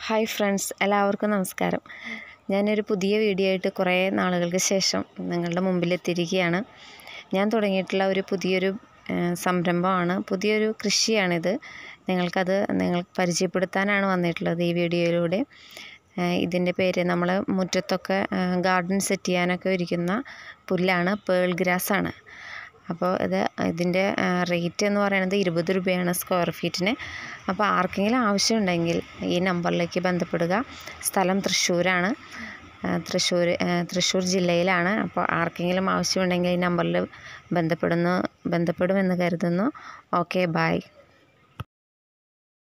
hi friends എല്ലാവർക്കും നമസ്കാരം ഞാനൊരു പുതിയ വീഡിയോ ആയിട്ട് കുറേ നാളുകൾക്ക് ശേഷം നിങ്ങളുടെ മുമ്പിൽ എത്തിയിരിക്കുകയാണ് ഞാൻ തുടങ്ങിയിട്ടുള്ള ഒരു പുതിയൊരു ഏഹ്, സംരംഭമാണ് പുതിയൊരു കൃഷിയാണിത് നിങ്ങൾക്കത് നിങ്ങൾ പരിചയപ്പെടുത്താനാണ് വന്നിട്ടുള്ളത് ഈ വീഡിയോയിലൂടെ ഏഹ്, ഇതിൻ്റെ പേര് നമ്മൾ മുറ്റത്തൊക്കെ ഗാർഡൻ സെറ്റ് ചെയ്യാനൊക്കെ ഇരിക്കുന്ന പുല്ലാണ് പേൾ ഗ്രാസ് ആണ് അപ്പോൾ ഇത് ഇതിൻ്റെ റേറ്റ് എന്ന് പറയുന്നത് ഇരുപത് രൂപയാണ് സ്ക്വയർ ഫീറ്റിന് അപ്പോൾ ആർക്കെങ്കിലും ആവശ്യമുണ്ടെങ്കിൽ ഈ നമ്പറിലേക്ക് ബന്ധപ്പെടുക സ്ഥലം തൃശ്ശൂരാണ് ആ, തൃശ്ശൂർ ആ, തൃശ്ശൂർ ജില്ലയിലാണ് അപ്പോൾ ആർക്കെങ്കിലും ആവശ്യമുണ്ടെങ്കിൽ ഈ നമ്പറിൽ ബന്ധപ്പെടുന്നു ബന്ധപ്പെടുമെന്ന് കരുതുന്നു ഓക്കെ ബായ്